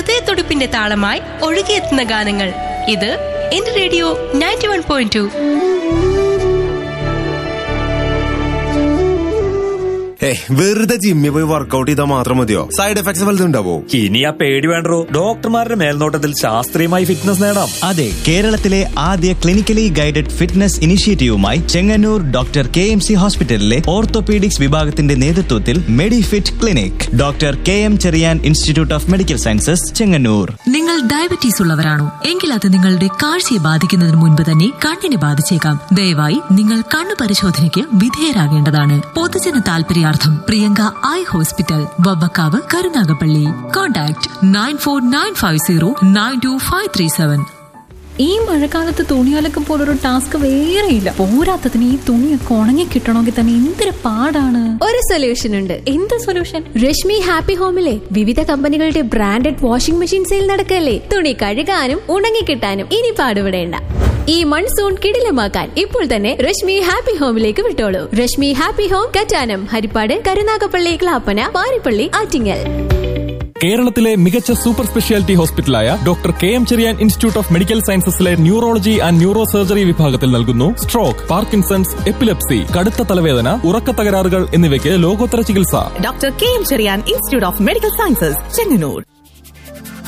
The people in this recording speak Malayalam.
ഹൃദയത്തുടിപ്പിന്റെ താളമായി ഒഴുകിയെത്തുന്ന ഗാനങ്ങൾ ഇത് എന്റെ radio ninety one point two ഏ വെറുതെ ജിമ്മിൽ പോയി വർക്കൗട്ട് ചെയ്താൽ മാത്രം മതിയോ സൈഡ് എഫക്ട്സ് വല്ലതും ഉണ്ടാവോ ഇനി ആ പേടി വേണ്ടോ ഡോക്ടർമാരുടെ മേൽനോട്ടത്തിൽ ശാസ്ത്രീയമായി ഫിറ്റ്നസ് നേടാം അതെ കേരളത്തിലെ ആദ്യ ക്ലിനിക്കലി ഗൈഡഡ് ഫിറ്റ്നസ് ഇനിഷ്യേറ്റീവുമായി Chengannur doctor K M C ഹോസ്പിറ്റലിലെ ഓർത്തോപീഡിക്സ് വിഭാഗത്തിന്റെ നേതൃത്വത്തിൽ Medifit clinic doctor K M Cherian institute of medical sciences Chengannur നിങ്ങൾ ഡയബറ്റീസ് ഉള്ളവരാണോ എങ്കിൽ അത് നിങ്ങളുടെ കാഴ്ചയെ ബാധിക്കുന്നതിന് മുൻപ് തന്നെ കണ്ണിനെ ബാധിച്ചേക്കാം ദയവായി നിങ്ങൾ കണ്ണു പരിശോധനയ്ക്ക് വിധേയരാകേണ്ടതാണ് പൊതുജന താൽപര്യാർത്ഥം Priyanka eye hospital Vavvakkavu Karunagappally contact nine four nine five zero nine two five three seven ഈ മഴക്കാലത്ത് തുണിയലക്കം പോലൊരു ടാസ്ക് വേറെയില്ല പോരാത്തതിന് ഈ തുണിയൊക്കെ ഉണങ്ങി കിട്ടണമെങ്കിൽ തന്നെ എന്തൊരു പാടാണ് ഒരു സൊല്യൂഷൻ ഉണ്ട് എന്ത് സൊല്യൂഷൻ രശ്മി ഹാപ്പി ഹോമിലെ വിവിധ കമ്പനികളുടെ ബ്രാൻഡഡ് വാഷിംഗ് മെഷീൻ സെയിൽ നടക്കല്ലേ തുണി കഴുകാനും ഉണങ്ങിക്കിട്ടാനും ഇനി പാടുപെടേണ്ട ഈ മൺസൂൺ കിടിലമാക്കാൻ ഇപ്പോൾ തന്നെ രശ്മി ഹാപ്പി ഹോമിലേക്ക് വിട്ടോളൂ രശ്മി ഹാപ്പി ഹോം കറ്റാനം ഹരിപ്പാട് കരുനാഗപ്പള്ളി ക്ലാപ്പന പാരിപ്പള്ളി ആറ്റിങ്ങൽ കേരളത്തിലെ മികച്ച സൂപ്പർ സ്പെഷ്യാലിറ്റി ഹോസ്പിറ്റലായ doctor K M Cherian institute of medical സയൻസസിലെ ന്യൂറോളജി ആൻഡ് ന്യൂറോ സർജറി വിഭാഗത്തിൽ നൽകുന്നു സ്ട്രോക്ക് പാർക്കിൻസൺസ് എപ്പിലെപ്സി കടുത്ത തലവേദന ഉറക്ക തകരാറുകൾ എന്നിവയ്ക്ക് ലോകോത്തര ചികിത്സ doctor K M Cherian institute of medical sciences Chengannur